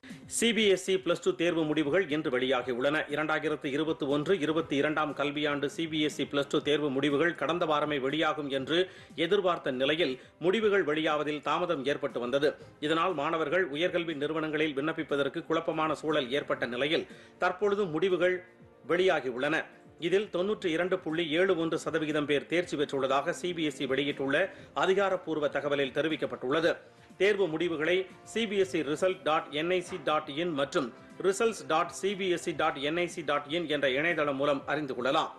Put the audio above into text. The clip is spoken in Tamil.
சிபிஎஸ்இ பிளஸ் டூ தேர்வு முடிவுகள் இன்று வெளியாகியுள்ளன இரண்டாயிரத்து இருபத்தி ஒன்று இருபத்தி இரண்டாம் கல்வியாண்டு சிபிஎஸ்இ பிளஸ் டூ தேர்வு முடிவுகள் கடந்த வாரமே வெளியாகும் என்று எதிர்பார்த்த நிலையில் முடிவுகள் வெளியாவதில் தாமதம் ஏற்பட்டு வந்தது இதனால் மாணவர்கள் உயர்கல்வி நிறுவனங்களில் விண்ணப்பிப்பதற்கு குழப்பமான சூழல் ஏற்பட்ட நிலையில் தற்பொழுது முடிவுகள் வெளியாகியுள்ளன இதில் தொன்னூற்றி இரண்டு புள்ளி ஏழு ஒன்று சதவிகிதம் பேர் தேர்ச்சி பெற்றுள்ளதாக சிபிஎஸ்இ வெளியிட்டுள்ள அதிகாரப்பூர்வ தகவலில் தெரிவிக்கப்பட்டுள்ளது தேர்வு முடிவுகளை CBSE result dot NIC dot in மற்றும் results dot CBSE dot NIC dot in என்ற இணையதளம் மூலம் அறிந்து கொள்ளலாம்